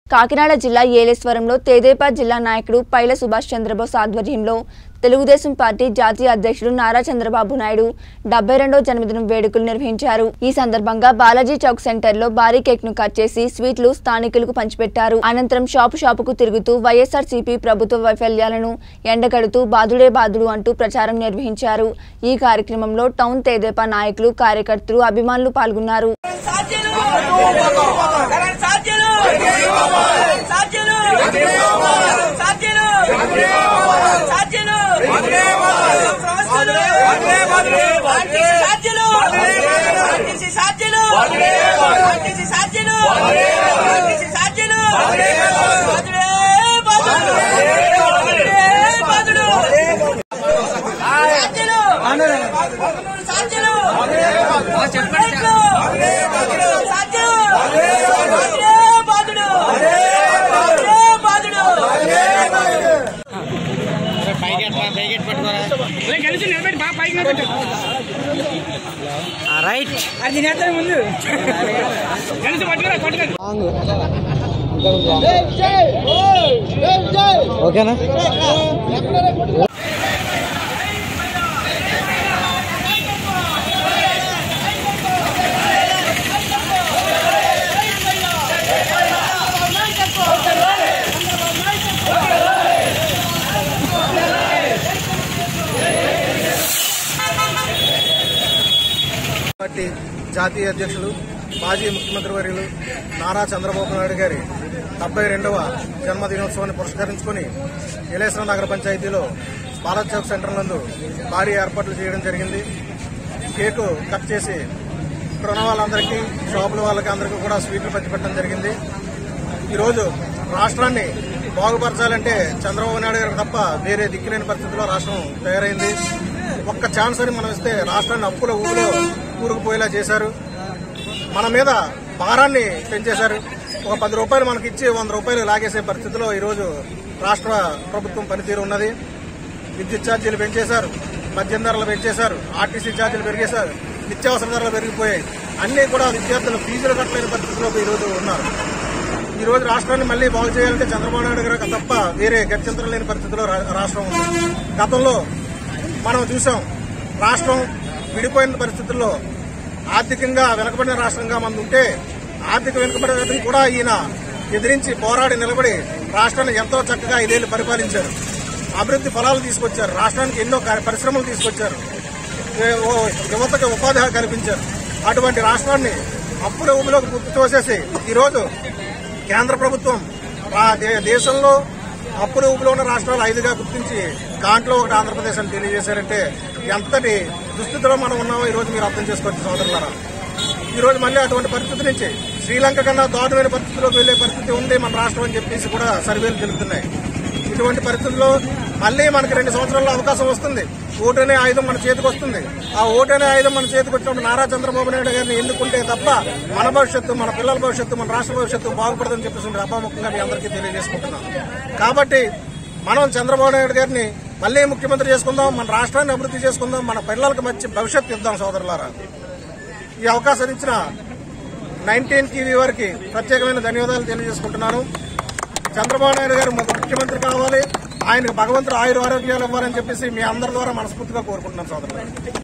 కాకినాడ జిల్లా ఏలేశ్వరంలో తెదేపా జిల్లా నాయకుడు పైల సుభాష్ చంద్రబోస్ ఆధ్వర్యంలో తెలుగుదేశం పార్టీ జాతీయ అధ్యక్షుడు నారా చంద్రబాబు నాయుడు డెబ్బై రెండో జన్మదినం వేడుకలు నిర్వహించారు ఈ సందర్భంగా బాలాజీ చౌక్ సెంటర్ లో భారీ కేక్ ను కట్ చేసి స్వీట్లు స్థానికులకు పంచిపెట్టారు అనంతరం షాపు షాపుకు తిరుగుతూ వైఎస్ఆర్ ప్రభుత్వ వైఫల్యాలను ఎండగడుతూ బాదుడే బాదుడు అంటూ ప్రచారం నిర్వహించారు ఈ కార్యక్రమంలో టౌన్ తెదేపా నాయకులు కార్యకర్తలు అభిమానులు పాల్గొన్నారు సాధ్యులు కరణ్ సాధ్యులు సాధ్యులు సాధ్యులు సాధ్యులు ప్రవస్తులు ఆర్టీసీ సాధ్యులు ఆర్టీసీ సాధ్యులు ఆర్టీసీ సాధ్యులు ఆర్టీసీ సాధ్యులు బాధుడే బాధుడు బాధుడే బాధుడు సాధ్యులు సాధ్యులు చెప్పండి సాధ్యులు బాధుడు బాధుడు కలిసి నిలబెట్టి బాగా పైకి నిలబెట్టు రైట్ అది తినేస్తాను ముందు కలిసి పట్టుకురా పట్టుకురా ఓకేనా పార్టీ జాతీయ అధ్యక్షులు మాజీ ముఖ్యమంత్రి వర్యులు నారా చంద్రబాబు నాయుడు గారి డెబ్బై రెండవ జన్మదినోత్సవాన్ని పురస్కరించుకుని ఏలేశ్వరం నగర పంచాయతీలో బాలచౌక్ చౌక్ సెంటర్ నందు భారీ ఏర్పాట్లు చేయడం జరిగింది కేకు కట్ చేసి ఇక్కడ ఉన్న వాళ్ళందరికీ షాపుల వాళ్ళకి అందరికీ కూడా స్వీట్లు పంచిపెట్టడం జరిగింది ఈరోజు రాష్ట్రాన్ని బాగుపరచాలంటే చంద్రబాబు నాయుడు గారికి తప్ప వేరే దిక్కులేని పరిస్థితిలో రాష్ట్రం తయారైంది ఒక్క ఛాన్స్ అని మనం ఇస్తే రాష్ట్రాన్ని అప్పుల ఊబిలో కూరుకుపోయేలా చేశారు మన మీద భారాన్ని పెంచేశారు ఒక పది రూపాయలు మనకి ఇచ్చి వంద రూపాయలు లాగేసే పరిస్థితిలో ఈరోజు రాష్ట్ర ప్రభుత్వం పనితీరు ఉన్నది విద్యుత్ ఛార్జీలు పెంచేశారు మద్యం ధరలు పెంచేశారు ఆర్టీసీ ఛార్జీలు పెరిగేశారు నిత్యావసర ధరలు పెరిగిపోయాయి అన్ని కూడా విద్యార్థులు ఫీజులు కట్టలేని పరిస్థితిలో ఈరోజు ఉన్నారు ఈ రోజు రాష్ట్రాన్ని మళ్లీ బాగు చేయాలంటే చంద్రబాబు నాయుడు గారికి తప్ప వేరే గత్యంతరం లేని పరిస్థితిలో రా- రాష్ట్రం ఉంది గతంలో మనం చూసాం రాష్ట్రం విడిపోయిన పరిస్థితుల్లో ఆర్థికంగా వెనకబడిన రాష్ట్రంగా మనం ఉంటే ఆర్థిక వెనుకబడిన కూడా ఈయన ఎదిరించి పోరాడి నిలబడి రాష్ట్రాన్ని ఎంతో చక్కగా ఐదేళ్లు పరిపాలించారు అభివృద్ధి ఫలాలు తీసుకొచ్చారు రాష్ట్రానికి ఎన్నో కార్య- పరిశ్రమలు తీసుకొచ్చారు ఏ- ఓ యువతకు ఉపాధి కల్పించారు అటువంటి రాష్ట్రాన్ని అప్పుల ఊబిలోకి పుట్టి తోసేసి ఈరోజు కేంద్ర ప్రభుత్వం ఆ దే- దేశంలో అప్పుల ఊబిలో ఉన్న రాష్ట్రాలు ఐదుగా గుర్తించి దాంట్లో ఒకటి ఆంధ్రప్రదేశ్ అని తెలియజేశారంటే ఎంతటి దుస్థితిలో మనం ఉన్నామో ఈ రోజు మీరు అర్థం చేసుకోవచ్చు సోదరులారా ఈ రోజు మళ్ళీ అటువంటి పరిస్థితి నుంచి శ్రీలంక కన్నా దారుణమైన పరిస్థితిలోకి వెళ్లే పరిస్థితి ఉంది మన రాష్ట్రం అని చెప్పేసి కూడా సర్వేలు తెలుపుతున్నాయి ఇటువంటి పరిస్థితుల్లో మళ్ళీ మనకి రెండు సంవత్సరాల్లో అవకాశం వస్తుంది ఓటు అనే ఆయుధం మన చేతికి వస్తుంది ఆ ఓటు అనే ఆయుధం మన చేతికి వచ్చినప్పుడు నారా చంద్రబాబు నాయుడు గారిని ఎన్నుకుంటే తప్ప మన భవిష్యత్తు మన పిల్లల భవిష్యత్తు మన రాష్ట్ర భవిష్యత్తు బాగుపడదని చెప్పేసి అపాముఖంగా మీ అందరికీ తెలియజేసుకుంటున్నాం కాబట్టి మనం చంద్రబాబు నాయుడు గారిని మళ్ళీ ముఖ్యమంత్రి చేసుకుందాం మన రాష్ట్రాన్ని అభివృద్ధి చేసుకుందాం మన పిల్లలకు మంచి భవిష్యత్తు ఇద్దాం సోదరులారా ఈ అవకాశం ఇచ్చిన నైన్టీన్ టీవీ వారికి ప్రత్యేకమైన ధన్యవాదాలు తెలియజేసుకుంటున్నాను చంద్రబాబు నాయుడు గారు మాకు ముఖ్యమంత్రి కావాలి ఆయనకు భగవంతుడు ఆయుర ఆరోగ్యాలు ఇవ్వాలని చెప్పేసి మీ అందరి ద్వారా మనస్ఫూర్తిగా కోరుకుంటున్నాను సోదరులు